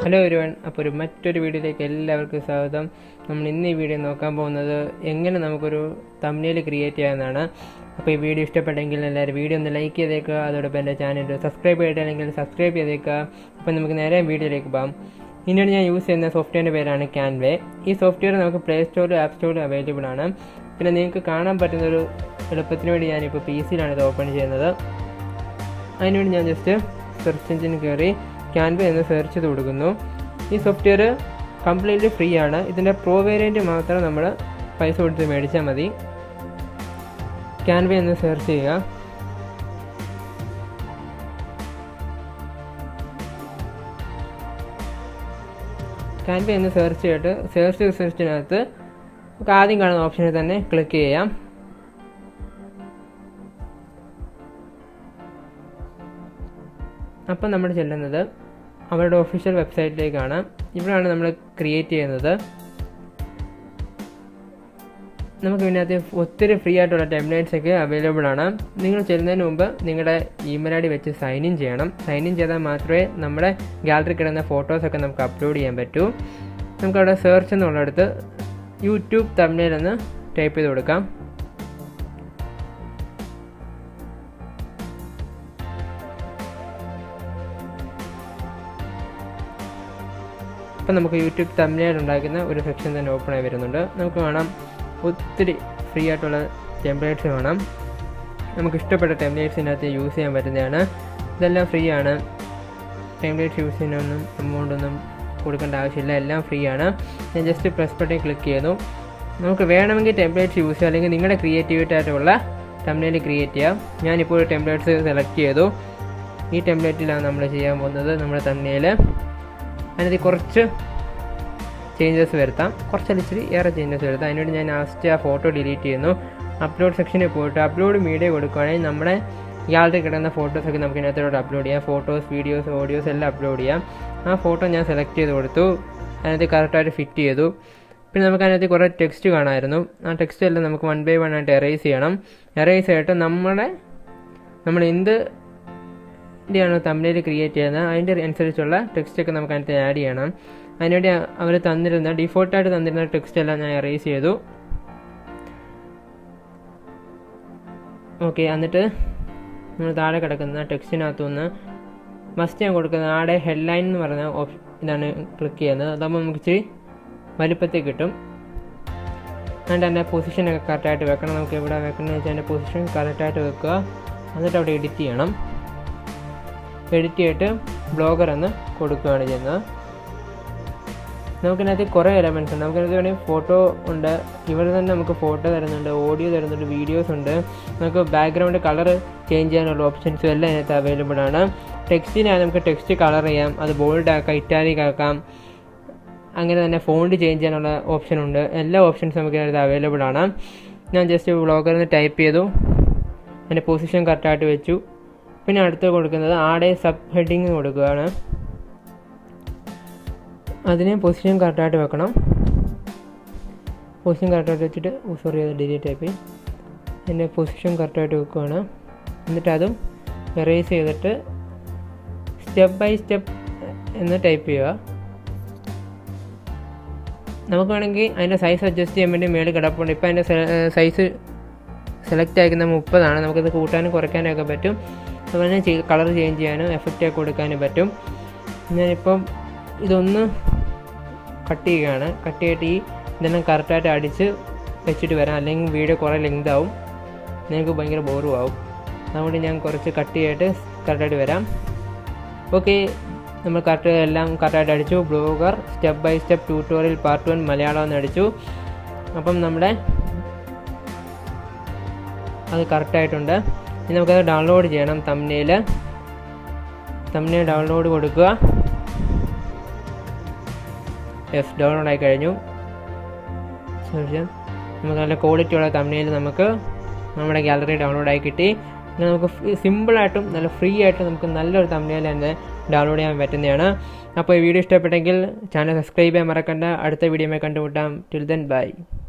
hello ഒരുവൺ അപ്പോൾ ഒരു മറ്റൊരു വീഡിയോയിലേക്ക് എല്ലാവർക്കും സ്വാഗതം നമ്മൾ ഇന്ന് ഈ വീഡിയോ നോക്കാൻ പോകുന്നത് എങ്ങനെ നമുക്കൊരു തമ്മിൽ ക്രിയേറ്റ് ചെയ്യാമെന്നാണ് അപ്പോൾ ഈ വീഡിയോ ഇഷ്ടപ്പെട്ടെങ്കിൽ എല്ലാവരും വീഡിയോ ഒന്ന് ലൈക്ക് ചെയ്തേക്കുക അതോടൊപ്പം എൻ്റെ ചാനൽ സബ്സ്ക്രൈബ് ചെയ്തിട്ടില്ലെങ്കിൽ സബ്സ്ക്രൈബ് ചെയ്തേക്കുക അപ്പോൾ നമുക്ക് നേരെ വീഡിയോയിലേക്ക് പോകാം ഇനിയാണ് ഞാൻ യൂസ് ചെയ്യുന്ന സോഫ്റ്റ്വെയറിൻ്റെ പേരാണ് ക്യാൻവേ ഈ സോഫ്റ്റ്വെയർ നമുക്ക് പ്ലേ സ്റ്റോറിലും ആപ്പ് സ്റ്റോറിലും അവൈലബിൾ ആണ് പിന്നെ നിങ്ങൾക്ക് കാണാൻ പറ്റുന്നൊരു എളുപ്പത്തിന് വേണ്ടി ഞാനിപ്പോൾ പി സിയിലാണ് ഇത് ഓപ്പൺ ചെയ്യുന്നത് അതിനുവേണ്ടി ഞാൻ ജസ്റ്റ് സെർച്ച് എഞ്ചിൻ കയറി ക്യാൻവ എന്ന് സെർച്ച് ചെയ്ത് കൊടുക്കുന്നു ഈ സോഫ്റ്റ്വെയർ കംപ്ലീറ്റ്ലി ഫ്രീ ആണ് ഇതിൻ്റെ പ്രോ വേരിയൻറ്റ് മാത്രം നമ്മൾ പൈസ കൊടുത്ത് മേടിച്ചാൽ മതി ക്യാൻവ എന്ന് സെർച്ച് ചെയ്യുക ക്യാൻവ എന്ന് സെർച്ച് ചെയ്തിട്ട് സെർച്ച് റിസർച്ചിനകത്ത് നമുക്ക് ആദ്യം കാണുന്ന ഓപ്ഷനിൽ തന്നെ ക്ലിക്ക് ചെയ്യാം അപ്പം നമ്മൾ ചെല്ലുന്നത് അവരുടെ ഒഫീഷ്യൽ വെബ്സൈറ്റിലേക്കാണ് ഇവിടെയാണ് നമ്മൾ ക്രിയേറ്റ് ചെയ്യുന്നത് നമുക്ക് ഇതിനകത്ത് ഒത്തിരി ഫ്രീ ആയിട്ടുള്ള ടെംപ്ലേറ്റ്സ് ഒക്കെ അവൈലബിൾ ആണ് നിങ്ങൾ ചെല്ലുന്നതിന് മുമ്പ് നിങ്ങളുടെ ഇമെയിൽ ഐ ഡി വെച്ച് സൈൻ ഇൻ ചെയ്യണം സൈൻ ഇൻ ചെയ്താൽ മാത്രമേ നമ്മുടെ ഗാലറി കിടന്ന ഫോട്ടോസൊക്കെ നമുക്ക് അപ്ലോഡ് ചെയ്യാൻ പറ്റൂ നമുക്കവിടെ സെർച്ച് എന്നുള്ളിടത്ത് യൂട്യൂബ് തമിഴിൽ എന്ന് ടൈപ്പ് ചെയ്ത് കൊടുക്കാം ഇപ്പം നമുക്ക് യൂട്യൂബ് തമിഴ്നാട് ഉണ്ടാക്കുന്ന ഒരു സെക്ഷൻ തന്നെ ഓപ്പൺ ആയി വരുന്നുണ്ട് നമുക്ക് കാണാം ഒത്തിരി ഫ്രീ ആയിട്ടുള്ള ടെംപ്ലേറ്റ്സ് കാണാം നമുക്ക് ഇഷ്ടപ്പെട്ട ടെംപ്ലേറ്റ്സിനകത്ത് യൂസ് ചെയ്യാൻ പറ്റുന്നതാണ് ഇതെല്ലാം ഫ്രീ ആണ് ടെംപ്ലേറ്റ്സ് യൂസ് ചെയ്യാനൊന്നും എമൗണ്ട് ഒന്നും കൊടുക്കേണ്ട ആവശ്യമില്ല എല്ലാം ഫ്രീ ആണ് ഞാൻ ജസ്റ്റ് പ്രസ് ബട്ടൺ ക്ലിക്ക് ചെയ്തു നമുക്ക് വേണമെങ്കിൽ ടെംപ്ലേറ്റ്സ് യൂസ് ചെയ്യാം അല്ലെങ്കിൽ നിങ്ങളുടെ ക്രിയേറ്റിവിറ്റി ആയിട്ടുള്ള തമിഴിൽ ക്രിയേറ്റ് ചെയ്യാം ഞാനിപ്പോൾ ഒരു ടെംപ്ലേറ്റ്സ് സെലക്ട് ചെയ്തു ഈ ടെംപ്ലേറ്റിലാണ് നമ്മൾ ചെയ്യാൻ പോകുന്നത് നമ്മുടെ തമിഴിൽ അതിനകത്ത് കുറച്ച് ചേഞ്ചസ് വരുത്താം കുറച്ചല്ല ഇച്ചിരി ഏറെ ചേഞ്ചസ് വരുത്താം അതിനുവേണ്ടി ഞാൻ ലാസ്റ്റ് ആ ഫോട്ടോ ഡിലീറ്റ് ചെയ്യുന്നു അപ്ലോഡ് സെക്ഷനിൽ പോയിട്ട് അപ്ലോഡ് മീഡിയ കൊടുക്കുകയാണെങ്കിൽ നമ്മുടെ ഇയാളുടെ കിടന്ന ഫോട്ടോസൊക്കെ നമുക്ക് ഇതിനകത്തോട്ട് അപ്ലോഡ് ചെയ്യാം ഫോട്ടോസ് വീഡിയോസ് ഓഡിയോസ് എല്ലാം അപ്ലോഡ് ചെയ്യാം ആ ഫോട്ടോ ഞാൻ സെലക്ട് ചെയ്ത് കൊടുത്തു അതിനകത്ത് കറക്റ്റായിട്ട് ഫിറ്റ് ചെയ്തു പിന്നെ നമുക്ക് അതിനകത്ത് കുറേ ടെക്സ്റ്റ് കാണാമായിരുന്നു ആ ടെക്സ്റ്റ് എല്ലാം നമുക്ക് വൺ ബൈ വൺ ആയിട്ട് എറേസ് ചെയ്യണം എറേസ് ചെയ്തിട്ട് നമ്മുടെ നമ്മൾ എന്ത് ാണ് തമിഴിൽ ക്രിയേറ്റ് ചെയ്യുന്നത് അതിൻ്റെ അനുസരിച്ചുള്ള ടെക്സ്റ്റ് ഒക്കെ നമുക്ക് അതിനകത്ത് ആഡ് ചെയ്യണം അതിനുവേണ്ടി അവർ തന്നിരുന്ന ഡിഫോൾട്ടായിട്ട് തന്നിരുന്ന ടെക്സ്റ്റ് എല്ലാം ഞാൻ എറേസ് ചെയ്തു ഓക്കെ എന്നിട്ട് നമ്മൾ താഴെ കിടക്കുന്ന ടെക്സ്റ്റിനകത്തുനിന്ന് മസ്റ്റ് ഞാൻ കൊടുക്കുന്നത് ആടെ ഹെഡ്ലൈൻ എന്ന് പറഞ്ഞ ഓപ്ഷൻ ഇതാണ് ക്ലിക്ക് ചെയ്യുന്നത് അതാകുമ്പോൾ നമുക്ക് ഇച്ചിരി വലുപ്പത്തിൽ കിട്ടും എന്നിട്ട് എൻ്റെ പൊസിഷനൊക്കെ കറക്റ്റായിട്ട് വെക്കണം നമുക്ക് എവിടെ വെക്കണമെന്ന് വെച്ചാൽ എൻ്റെ പൊസിഷൻ കറക്റ്റായിട്ട് വെക്കുക എന്നിട്ട് അവിടെ എഡിറ്റ് ചെയ്യണം എഡിറ്റ് ചെയ്തിട്ട് ബ്ലോഗർ എന്ന് കൊടുക്കുകയാണ് ചെയ്യുന്നത് നമുക്കിനകത്ത് കുറേ എലമെൻറ്റ്സ് ഉണ്ട് നമുക്കതിനകത്ത് വേണമെങ്കിൽ ഫോട്ടോ ഉണ്ട് ഇവിടെ തന്നെ നമുക്ക് ഫോട്ടോ തരുന്നുണ്ട് ഓഡിയോ തരുന്നുണ്ട് വീഡിയോസ് ഉണ്ട് നമുക്ക് ബാക്ക്ഗ്രൗണ്ട് കളർ ചേഞ്ച് ചെയ്യാനുള്ള ഓപ്ഷൻസും എല്ലാം ഇതിനകത്ത് അവൈലബിൾ ആണ് ടെക്സ്റ്റിനായി നമുക്ക് ടെക്സ്റ്റ് കളർ ചെയ്യാം അത് ബോൾഡ് ആക്കാം ഇറ്റാലിക് ആക്കാം അങ്ങനെ തന്നെ ഫോണ്ട് ചേഞ്ച് ചെയ്യാനുള്ള ഓപ്ഷൻ ഉണ്ട് എല്ലാ ഓപ്ഷൻസും നമുക്ക് ഇതിനകത്ത് അവൈലബിൾ ആണ് ഞാൻ ജസ്റ്റ് ബ്ലോഗറിൽ നിന്ന് ടൈപ്പ് ചെയ്തു എൻ്റെ പൊസിഷൻ കറക്റ്റായിട്ട് വെച്ചു പിന്നെ അടുത്ത് കൊടുക്കുന്നത് ആടെ സബ് ഹെഡിങ് കൊടുക്കുകയാണ് അതിനെ പൊസിഷൻ കറക്റ്റായിട്ട് വെക്കണം പൊസിഷൻ കറക്റ്റായിട്ട് വെച്ചിട്ട് സോറി അത് ഡിലീറ്റ് ആയിപ്പോയി എൻ്റെ പൊസിഷൻ കറക്റ്റായിട്ട് വെക്കുകയാണ് എന്നിട്ട് അതും എറേസ് ചെയ്തിട്ട് സ്റ്റെപ്പ് ബൈ സ്റ്റെപ്പ് എന്ന് ടൈപ്പ് ചെയ്യുക നമുക്ക് വേണമെങ്കിൽ അതിൻ്റെ സൈസ് അഡ്ജസ്റ്റ് ചെയ്യാൻ വേണ്ടി മേളിൽ കിടപ്പുണ്ട് ഇപ്പോൾ അതിൻ്റെ സൈസ് സെലക്ട് ആയിരിക്കുന്ന മുപ്പതാണ് നമുക്കത് കൂട്ടാനും കുറയ്ക്കാനും ഒക്കെ പറ്റും അതുപോലെ കളർ ചേഞ്ച് ചെയ്യാനും എഫക്റ്റ് ഒക്കെ കൊടുക്കാനും പറ്റും ഞാനിപ്പം ഇതൊന്ന് കട്ട് ചെയ്യുകയാണ് കട്ട് ചെയ്തിട്ട് ഈ ഇതെല്ലാം കറക്റ്റായിട്ട് അടിച്ച് വെച്ചിട്ട് വരാം അല്ലെങ്കിൽ വീഡിയോ കുറേ ലെങ്ത് ആവും നിങ്ങൾക്ക് ഭയങ്കര ബോറും ആവും അതുകൊണ്ട് ഞാൻ കുറച്ച് കട്ട് ചെയ്തിട്ട് കറക്റ്റായിട്ട് വരാം ഓക്കെ നമ്മൾ കറക്റ്റ് എല്ലാം കറക്റ്റായിട്ട് അടിച്ചു blogger step by step tutorial part one Malayalam എന്ന് അടിച്ചു അപ്പം നമ്മുടെ അത് കറക്റ്റായിട്ടുണ്ട് ഇനി നമുക്കത് ഡൗൺലോഡ് ചെയ്യണം തമ്മിൽ തമ്മിൽ ഡൗൺലോഡ് കൊടുക്കുക യെസ് ഡൗൺലോഡ് ആയി കഴിഞ്ഞു നമുക്ക് നല്ല ക്വാളിറ്റിയുള്ള തമ്മിൽ നമുക്ക് നമ്മുടെ ഗാലറി ഡൗൺലോഡ് ആയി കിട്ടി നമുക്ക് സിമ്പിളായിട്ടും നല്ല ഫ്രീ ആയിട്ടും നമുക്ക് നല്ലൊരു തമ്മിൽ തന്നെ ഡൗൺലോഡ് ചെയ്യാൻ പറ്റുന്നതാണ് അപ്പോൾ ഈ വീഡിയോ ഇഷ്ടപ്പെട്ടെങ്കിൽ ചാനൽ സബ്സ്ക്രൈബ് ചെയ്യാൻ മറക്കണ്ട അടുത്ത വീഡിയോ കണ്ടുമുട്ടാം ടിൽ ദെൻ ബൈ